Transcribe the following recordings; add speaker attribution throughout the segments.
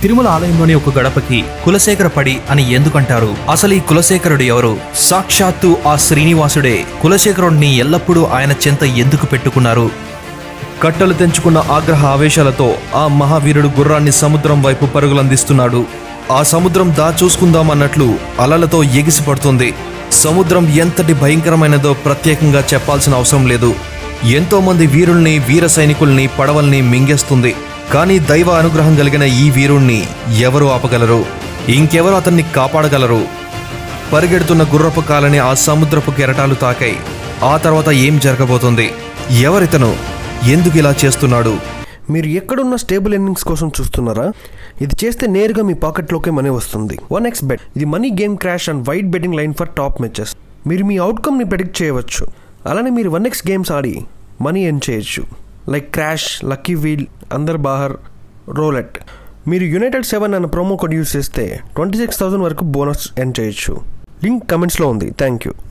Speaker 1: తిరుమల ఆలయంలోని ఒక గడపకి కులశేఖర పడి అని ఎందుకంటారు అసలు ఈ కులశేఖరుడు ఎవరు సాక్షాత్తు ఆ శ్రీనివాసుడే కులశేఖరుడిని ఎల్లప్పుడూ ఆయన చెంత ఎందుకు పెట్టుకున్నారు కట్టలు తెంచుకున్న ఆగ్రహ ఆవేశాలతో ఆ మహావీరుడు గుర్రాన్ని సముద్రం వైపు పరుగులందిస్తున్నాడు ఆ సముద్రం దా చూసుకుందామన్నట్లు అలలతో ఎగిసిపడుతుంది సముద్రం ఎంతటి భయంకరమైనదో ప్రత్యేకంగా చెప్పాల్సిన అవసరం లేదు ఎంతో మంది వీరుల్ని వీర సైనికుల్ని పడవల్ని మింగేస్తుంది కానీ దైవ అనుగ్రహం కలిగిన ఈ వీరుణ్ణి ఎవరు ఆపగలరు ఇంకెవరు అతన్ని కాపాడగలరు పరిగెడుతున్న గుర్రపు కాలని ఆ సముద్రపు కెరటాలు తాకాయి ఆ తర్వాత ఏం జరగబోతుంది ఎవరితను ఎందుకు ఇలా చేస్తున్నాడు
Speaker 2: మీరు ఎక్కడున్న స్టేబుల్ ఎర్నింగ్స్ కోసం చూస్తున్నారా ఇది చేస్తే నేరుగా మీ పాకెట్లోకే మనీ వస్తుంది వన్ ఎక్స్ బెట్ ఇది money game crash and white betting line for top matches మీరు మీ అవుట్కమ్ని ప్రెడిక్ట్ చేయవచ్చు అలానే మీరు వన్ ఎక్స్ గేమ్స్ ఆడి మనీ ఎర్న్ చేయొచ్చు like crash lucky wheel Andar Bahar roulette మీరు యునైటెడ్ సెవెన్ అన్న ప్రోమో కోడ్ యూస్ చేస్తే ట్వంటీ సిక్స్ థౌసండ్ వరకు బోనస్ ఎర్న్ చేయొచ్చు లింక్ కమెంట్స్లో ఉంది థ్యాంక్ యూ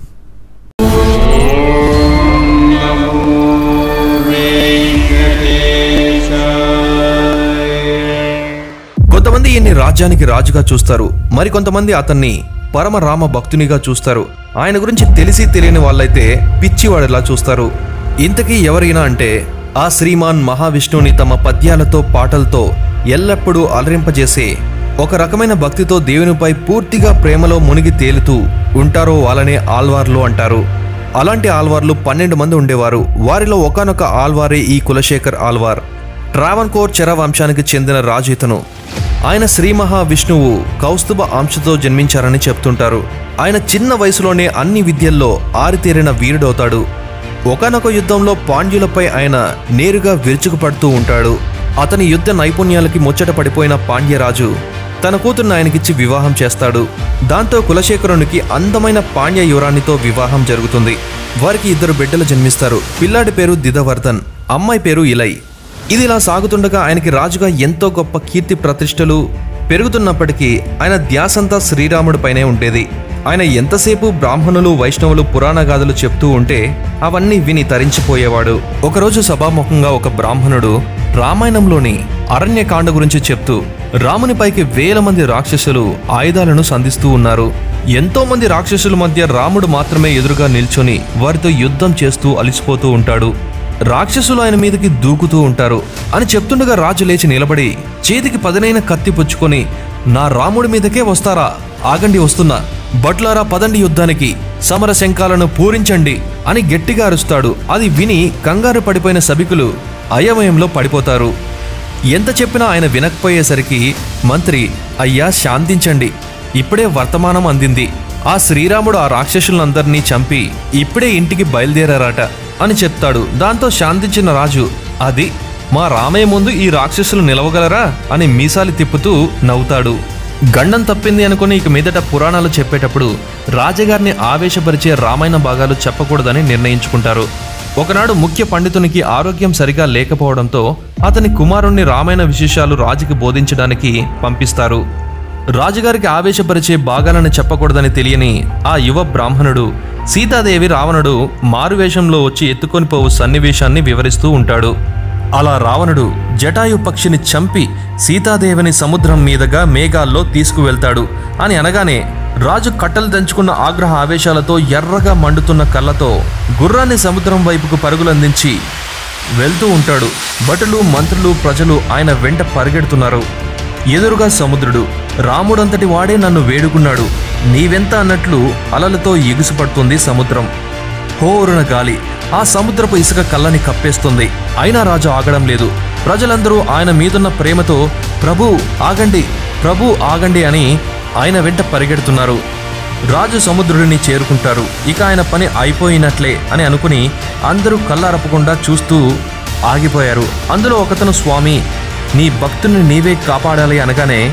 Speaker 1: కొంతమంది ఈయన్ని రాజ్యానికి రాజుగా చూస్తారు మరికొంతమంది అతన్ని పరమ రామ భక్తునిగా చూస్తారు ఆయన గురించి తెలిసి తెలియని వాళ్ళైతే పిచ్చివాడిలా చూస్తారు ఇంతకీ ఎవరైనా అంటే ఆ శ్రీమాన్ మహావిష్ణువుని తమ పద్యాలతో పాటలతో ఎల్లప్పుడూ అలరింపజేసే ఒక రకమైన భక్తితో దేవునిపై పూర్తిగా ప్రేమలో మునిగి తేలుతూ ఉంటారో వాళ్ళనే ఆల్వార్లు అంటారు అలాంటి ఆల్వార్లు పన్నెండు మంది ఉండేవారు వారిలో ఒకనొక ఆల్వారే ఈ కులశేఖర్ ఆల్వార్ ట్రావన్కోర్ చెర వంశానికి చెందిన రాజు ఇతను ఆయన శ్రీ మహావిష్ణువు కౌస్తుభ అంశతో జన్మించారని చెప్తుంటారు ఆయన చిన్న వయసులోనే అన్ని విద్యల్లో ఆరితేరిన వీరుడవుతాడు ఒకనొక యుద్ధంలో పాండ్యులపై ఆయన నేరుగా విరుచుకుపడుతూ ఉంటాడు అతని యుద్ధ నైపుణ్యాలకి ముచ్చట పడిపోయిన పాండ్యరాజు తన కూతుర్ని ఆయనకిచ్చి వివాహం చేస్తాడు దాంతో కులశేఖరునికి అందమైన పాండ్య యువరాణితో వివాహం జరుగుతుంది వారికి ఇద్దరు బిడ్డలు జన్మిస్తారు పిల్లాడి పేరు దిదవర్ధన్ అమ్మాయి పేరు ఇలై ఇది ఇలా సాగుతుండగా ఆయనకి రాజుగా ఎంతో గొప్ప కీర్తి ప్రతిష్టలు పెరుగుతున్నప్పటికీ ఆయన ధ్యాసంతా శ్రీరాముడిపైనే ఉండేది ఆయన ఎంతసేపు బ్రాహ్మణులు వైష్ణవులు పురాణ గాథలు చెప్తూ ఉంటే అవన్నీ విని తరించిపోయేవాడు ఒకరోజు సభాముఖంగా ఒక బ్రాహ్మణుడు రామాయణంలోని అరణ్యకాండ గురించి చెప్తూ రామునిపైకి వేల మంది రాక్షసులు ఆయుధాలను సంధిస్తూ ఉన్నారు ఎంతో మంది రాక్షసుల మధ్య రాముడు మాత్రమే ఎదురుగా నిల్చొని వారితో యుద్ధం చేస్తూ అలిసిపోతూ ఉంటాడు రాక్షసులు ఆయన మీదకి దూకుతూ ఉంటారు అని చెప్తుండగా రాజు లేచి నిలబడి చేతికి పదనైన కత్తి పుచ్చుకొని నా రాముడి మీదకే వస్తారా ఆగండి వస్తున్నా బట్లారా పదండి యుద్ధానికి సమర శంఖాలను పూరించండి అని గట్టిగా అరుస్తాడు అది విని కంగారు పడిపోయిన సభికులు అయమయంలో పడిపోతారు ఎంత చెప్పినా ఆయన వినకపోయేసరికి మంత్రి అయ్యా శాంతించండి ఇప్పుడే వర్తమానం అందింది ఆ శ్రీరాముడు ఆ రాక్షసులందరినీ చంపి ఇప్పుడే ఇంటికి బయలుదేరారట అని చెప్తాడు దాంతో శాంతించిన రాజు అది మా రామయ్య ముందు ఈ రాక్షసులు నిలవగలరా అని మీసాలి తిప్పుతూ నవ్వుతాడు గండం తప్పింది అనుకుని ఇక మీదట పురాణాలు చెప్పేటప్పుడు రాజగారిని ఆవేశపరిచే రామాయణ భాగాలు చెప్పకూడదని నిర్ణయించుకుంటారు ఒకనాడు ముఖ్య పండితునికి ఆరోగ్యం సరిగా లేకపోవడంతో అతని కుమారుణ్ణి రామాయణ విశేషాలు రాజుకి బోధించడానికి పంపిస్తారు రాజుగారికి ఆవేశపరిచే భాగాలను చెప్పకూడదని తెలియని ఆ యువ బ్రాహ్మణుడు సీతాదేవి రావణుడు మారువేషంలో వచ్చి ఎత్తుకొని పోవు సన్నివేశాన్ని వివరిస్తూ ఉంటాడు అలా రావణుడు జటాయు పక్షిని చంపి సీతాదేవిని సముద్రం మీదుగా మేఘాల్లో తీసుకువెళ్తాడు అని అనగానే రాజు కట్టలు దంచుకున్న ఆగ్రహ ఆవేశాలతో ఎర్రగా మండుతున్న కళ్ళతో గుర్రాన్ని సముద్రం వైపుకు పరుగులందించి వెళ్తూ ఉంటాడు భటులు మంత్రులు ప్రజలు ఆయన వెంట పరిగెడుతున్నారు ఎదురుగా సముద్రుడు రాముడంతటి వాడే నన్ను వేడుకున్నాడు నీవెంత అన్నట్లు అలలతో ఎగుసుపడుతుంది సముద్రం హోరున గాలి ఆ సముద్రపు ఇసుక కళ్ళని కప్పేస్తుంది అయినా రాజు ఆగడం లేదు ప్రజలందరూ ఆయన మీదున్న ప్రేమతో ప్రభు ఆగండి ప్రభు ఆగండి అని ఆయన వెంట పరిగెడుతున్నారు రాజు సముద్రుడిని చేరుకుంటారు ఇక ఆయన పని అయిపోయినట్లే అని అనుకుని అందరూ కళ్ళారపకుండా చూస్తూ ఆగిపోయారు అందులో ఒకతను స్వామి నీ భక్తుని నీవే కాపాడాలి అనగానే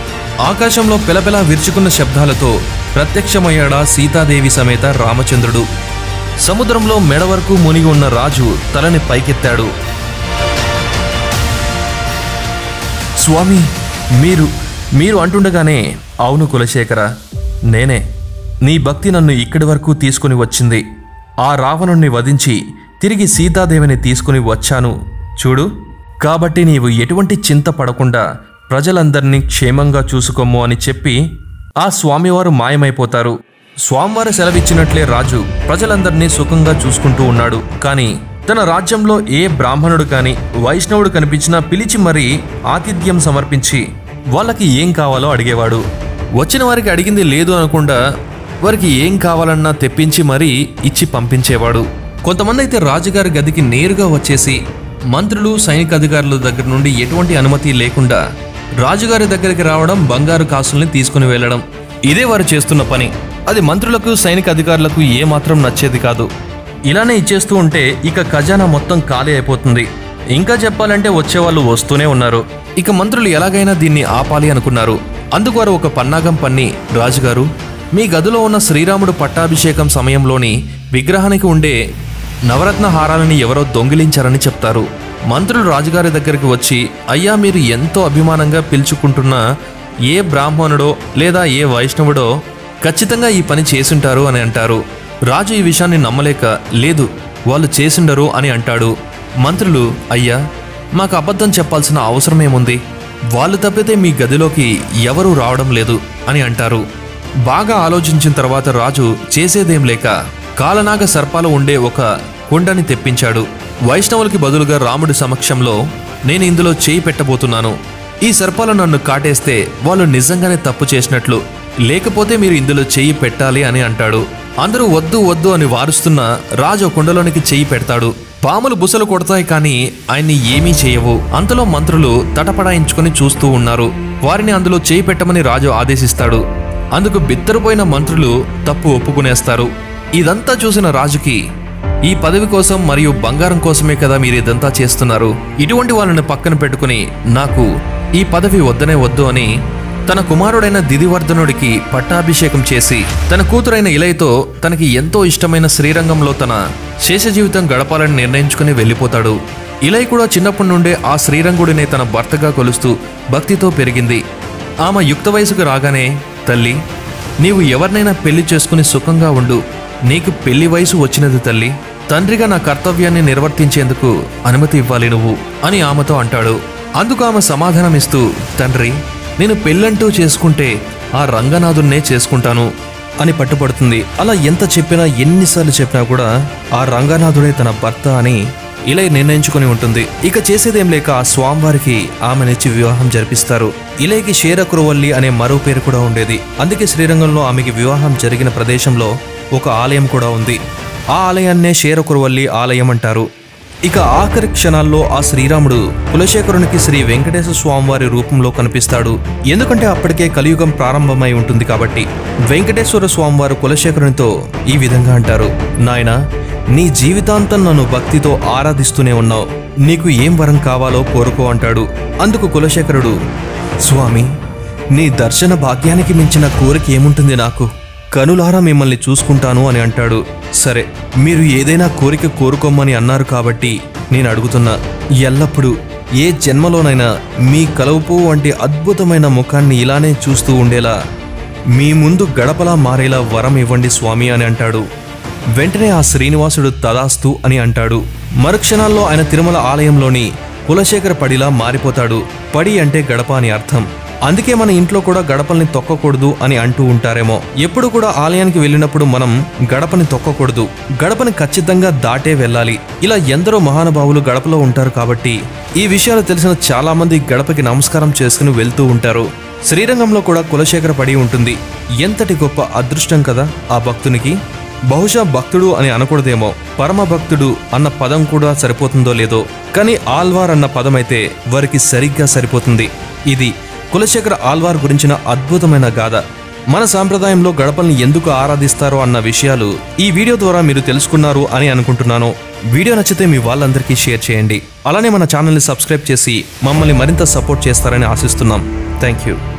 Speaker 1: ఆకాశంలో పిలపిలా విరుచుకున్న శబ్దాలతో ప్రత్యక్షమయ్యాడా సీతాదేవి సమేత రామచంద్రుడు సముద్రంలో మెడ వరకు మునిగి ఉన్న రాజు తలని పైకెత్తాడు స్వామి మీరు మీరు అంటుండగానే అవును కులశేఖర నేనే నీ భక్తి నన్ను ఇక్కడి వరకు తీసుకుని వచ్చింది ఆ రావణుణ్ణి వధించి తిరిగి సీతాదేవిని తీసుకుని వచ్చాను చూడు కాబట్టి నీవు ఎటువంటి చింత పడకుండా ప్రజలందరినీ క్షేమంగా చూసుకోము అని చెప్పి ఆ స్వామివారు మాయమైపోతారు స్వామివారు సెలవిచ్చినట్లే రాజు ప్రజలందరినీ సుఖంగా చూసుకుంటూ ఉన్నాడు కానీ తన రాజ్యంలో ఏ బ్రాహ్మణుడు కాని వైష్ణవుడు కనిపించినా పిలిచి మరీ ఆతిథ్యం సమర్పించి వాళ్ళకి ఏం కావాలో అడిగేవాడు వచ్చిన వారికి అడిగింది లేదు అనకుండా వారికి ఏం కావాలన్నా తెప్పించి మరీ ఇచ్చి పంపించేవాడు కొంతమంది అయితే రాజుగారి గదికి నేరుగా వచ్చేసి మంత్రులు సైనిక అధికారుల దగ్గర నుండి ఎటువంటి అనుమతి లేకుండా రాజుగారి దగ్గరికి రావడం బంగారు కాసుల్ని తీసుకుని వెళ్ళడం ఇదే వారు చేస్తున్న పని అది మంత్రులకు సైనిక అధికారులకు ఏమాత్రం నచ్చేది కాదు ఇలానే ఇచ్చేస్తూ ఉంటే ఇక ఖజానా మొత్తం ఖాళీ అయిపోతుంది ఇంకా చెప్పాలంటే వచ్చేవాళ్ళు వస్తూనే ఉన్నారు ఇక మంత్రులు ఎలాగైనా దీన్ని ఆపాలి అనుకున్నారు అందుకు వారు ఒక పన్నాగం పన్ని రాజుగారు మీ గదిలో ఉన్న శ్రీరాముడు పట్టాభిషేకం సమయంలోని విగ్రహానికి ఉండే నవరత్న హారాలని ఎవరో దొంగిలించారని చెప్తారు మంత్రులు రాజుగారి దగ్గరికి వచ్చి అయ్యా మీరు ఎంతో అభిమానంగా పిలుచుకుంటున్న ఏ బ్రాహ్మణుడో లేదా ఏ వైష్ణవుడో ఖచ్చితంగా ఈ పని చేసుంటారు అని అంటారు రాజు ఈ విషయాన్ని నమ్మలేక లేదు వాళ్ళు చేసుండరు అని అంటాడు మంత్రులు అయ్యా మాకు అబద్ధం చెప్పాల్సిన అవసరమేముంది వాళ్ళు తప్పితే మీ గదిలోకి ఎవరూ రావడం లేదు అని అంటారు బాగా ఆలోచించిన తర్వాత రాజు చేసేదేం లేక కాలనాగ సర్పాలు ఉండే ఒక కుండని తెప్పించాడు వైష్ణవులకి బదులుగా రాముడి సమక్షంలో నేను ఇందులో చేయి పెట్టబోతున్నాను ఈ సర్పాలు నన్ను కాటేస్తే వాళ్ళు నిజంగానే తప్పు చేసినట్లు లేకపోతే మీరు ఇందులో చెయ్యి పెట్టాలి అని అంటాడు అందరూ వద్దు వద్దు అని వారుస్తున్న రాజు ఆ కుండలోనికి చెయ్యి పెడతాడు పాములు బుసలు కొడతాయి కానీ ఆయన్ని ఏమీ చేయవు అంతలో మంత్రులు తటపడాయించుకొని చూస్తూ ఉన్నారు వారిని అందులో చేయి పెట్టమని రాజు ఆదేశిస్తాడు అందుకు బిత్తరపోయిన మంత్రులు తప్పు ఒప్పుకునేస్తారు ఇదంతా చూసిన రాజుకి ఈ పదవి కోసం మరియు బంగారం కోసమే కదా మీరు ఇదంతా చేస్తున్నారు ఇటువంటి వాళ్ళని పక్కన పెట్టుకుని నాకు ఈ పదవి వద్దనే వద్దు అని తన కుమారుడైన దిదివర్ధనుడికి పట్టాభిషేకం చేసి తన కూతురైన ఇలయతో తనకి ఎంతో ఇష్టమైన శ్రీరంగంలో తన శేష జీవితం గడపాలని నిర్ణయించుకుని వెళ్ళిపోతాడు ఇలయ కూడా చిన్నప్పటి నుండే ఆ శ్రీరంగుడినే తన భర్తగా కొలుస్తూ భక్తితో పెరిగింది ఆమె యుక్త వయసుకు రాగానే తల్లి నీవు ఎవరినైనా పెళ్లి చేసుకుని సుఖంగా ఉండు నీకు పెళ్లి వయసు వచ్చినది తల్లి తండ్రిగా నా కర్తవ్యాన్ని నిర్వర్తించేందుకు అనుమతి ఇవ్వాలి నువ్వు అని ఆమెతో అంటాడు అందుకు ఆమె సమాధానమిస్తూ తండ్రి నేను పెళ్ళంటూ చేసుకుంటే ఆ రంగనాథున్నే చేసుకుంటాను అని పట్టుపడుతుంది అలా ఎంత చెప్పినా ఎన్నిసార్లు చెప్పినా కూడా ఆ రంగనాథుడే తన భర్త అని ఇలా నిర్ణయించుకుని ఉంటుంది ఇక చేసేదేం లేక ఆ స్వామివారికి ఆమెనిచ్చి వివాహం జరిపిస్తారు ఇలేకి షేరకురవల్లి అనే మరో పేరు కూడా ఉండేది అందుకే శ్రీరంగంలో ఆమెకి వివాహం జరిగిన ప్రదేశంలో ఒక ఆలయం కూడా ఉంది ఆ ఆలయాన్నే షేరకురవల్లి ఆలయం అంటారు ఇక ఆఖరి క్షణాల్లో ఆ శ్రీరాముడు కులశేఖరునికి శ్రీ వెంకటేశ్వర స్వామివారి రూపంలో కనిపిస్తాడు ఎందుకంటే అప్పటికే కలియుగం ప్రారంభమై ఉంటుంది కాబట్టి వెంకటేశ్వర స్వామివారు కులశేఖరునితో ఈ విధంగా అంటారు నాయనా నీ జీవితాంతం నన్ను భక్తితో ఆరాధిస్తూనే ఉన్నావు నీకు ఏం వరం కావాలో కోరుకో అంటాడు అందుకు కులశేఖరుడు స్వామి నీ దర్శన భాగ్యానికి మించిన కోరిక ఏముంటుంది నాకు కనులారా మిమ్మల్ని చూసుకుంటాను అని అంటాడు సరే మీరు ఏదైనా కోరిక కోరుకోమని అన్నారు కాబట్టి నేను అడుగుతున్నా ఎల్లప్పుడూ ఏ జన్మలోనైనా మీ కలవపు వంటి అద్భుతమైన ముఖాన్ని ఇలానే చూస్తూ ఉండేలా మీ ముందు గడపలా మారేలా వరం ఇవ్వండి స్వామి అని అంటాడు వెంటనే ఆ శ్రీనివాసుడు తదాస్తు అని అంటాడు మరుక్షణాల్లో ఆయన తిరుమల ఆలయంలోని కులశేఖర పడిలా మారిపోతాడు పడి అంటే గడప అని అర్థం అందుకే మన ఇంట్లో కూడా గడపల్ని తొక్కకూడదు అని అంటూ ఉంటారేమో ఎప్పుడు కూడా ఆలయానికి వెళ్ళినప్పుడు మనం గడపని తొక్కకూడదు గడపని ఖచ్చితంగా దాటే వెళ్ళాలి ఇలా ఎందరో మహానుభావులు గడపలో ఉంటారు కాబట్టి ఈ విషయాలు తెలిసిన చాలా మంది గడపకి నమస్కారం చేసుకుని వెళ్తూ ఉంటారు శ్రీరంగంలో కూడా కులశేఖర పడి ఉంటుంది ఎంతటి గొప్ప అదృష్టం కదా ఆ భక్తునికి బహుశా భక్తుడు అని అనకూడదేమో పరమ భక్తుడు అన్న పదం కూడా సరిపోతుందో లేదో కానీ ఆల్వార్ అన్న పదం అయితే వారికి సరిగ్గా సరిపోతుంది ఇది కులశేఖర ఆల్వార్ గురించిన అద్భుతమైన గాథ మన సాంప్రదాయంలో గడపల్ని ఎందుకు ఆరాధిస్తారో అన్న విషయాలు ఈ వీడియో ద్వారా మీరు తెలుసుకున్నారు అని అనుకుంటున్నాను వీడియో నచ్చితే మీ వాళ్ళందరికీ షేర్ చేయండి అలానే మన ఛానల్ని సబ్స్క్రైబ్ చేసి మమ్మల్ని మరింత సపోర్ట్ చేస్తారని ఆశిస్తున్నాం థ్యాంక్ యూ